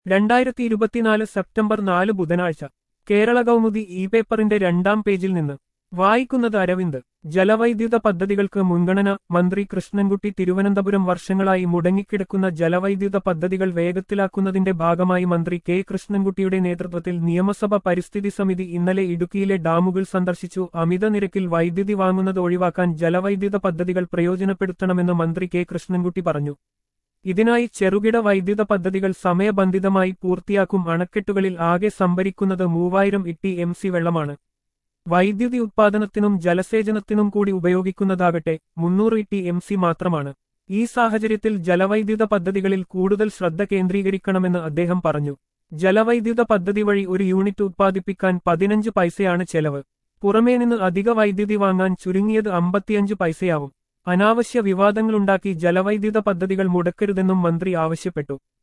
രണ്ടായിരത്തി ഇരുപത്തിനാല് സെപ്റ്റംബർ നാല് ബുധനാഴ്ച കേരള കൗമുദി ഇ പേപ്പറിന്റെ രണ്ടാം പേജിൽ നിന്ന് വായിക്കുന്നത് അരവിന്ദ് ജലവൈദ്യുത പദ്ധതികൾക്ക് മുൻഗണന മന്ത്രി കൃഷ്ണൻകുട്ടി തിരുവനന്തപുരം വർഷങ്ങളായി മുടങ്ങിക്കിടക്കുന്ന ജലവൈദ്യുത പദ്ധതികൾ വേഗത്തിലാക്കുന്നതിന്റെ ഭാഗമായി മന്ത്രി കെ കൃഷ്ണൻകുട്ടിയുടെ നേതൃത്വത്തിൽ നിയമസഭ പരിസ്ഥിതി സമിതി ഇന്നലെ ഇടുക്കിയിലെ ഡാമുകൾ സന്ദർശിച്ചു അമിത നിരക്കിൽ വൈദ്യുതി വാങ്ങുന്നത് ഒഴിവാക്കാൻ ജലവൈദ്യുത പദ്ധതികൾ പ്രയോജനപ്പെടുത്തണമെന്ന് മന്ത്രി കെ കൃഷ്ണൻകുട്ടി പറഞ്ഞു ഇതിനായി ചെറുകിട വൈദ്യുത പദ്ധതികൾ സമയബന്ധിതമായി പൂർത്തിയാക്കും അണക്കെട്ടുകളിൽ ആകെ സംഭരിക്കുന്നത് മൂവായിരം ഇട്ടി എം സി വെള്ളമാണ് വൈദ്യുതി ഉത്പാദനത്തിനും ജലസേചനത്തിനും കൂടി ഉപയോഗിക്കുന്നതാകട്ടെ മുന്നൂറ് ഇട്ടി എം സി മാത്രമാണ് ഈ സാഹചര്യത്തിൽ ജലവൈദ്യുത പദ്ധതികളിൽ കൂടുതൽ ശ്രദ്ധ കേന്ദ്രീകരിക്കണമെന്ന് അദ്ദേഹം പറഞ്ഞു ജലവൈദ്യുത പദ്ധതി വഴി ഒരു യൂണിറ്റ് ഉത്പാദിപ്പിക്കാൻ പതിനഞ്ച് പൈസയാണ് ചെലവ് പുറമേ നിന്ന് അധിക വൈദ്യുതി വാങ്ങാൻ ചുരുങ്ങിയത് അമ്പത്തിയഞ്ച് പൈസയാവും അനാവശ്യ വിവാദങ്ങളുണ്ടാക്കി ജലവൈദ്യുത പദ്ധതികൾ മുടക്കരുതെന്നും മന്ത്രി ആവശ്യപ്പെട്ടു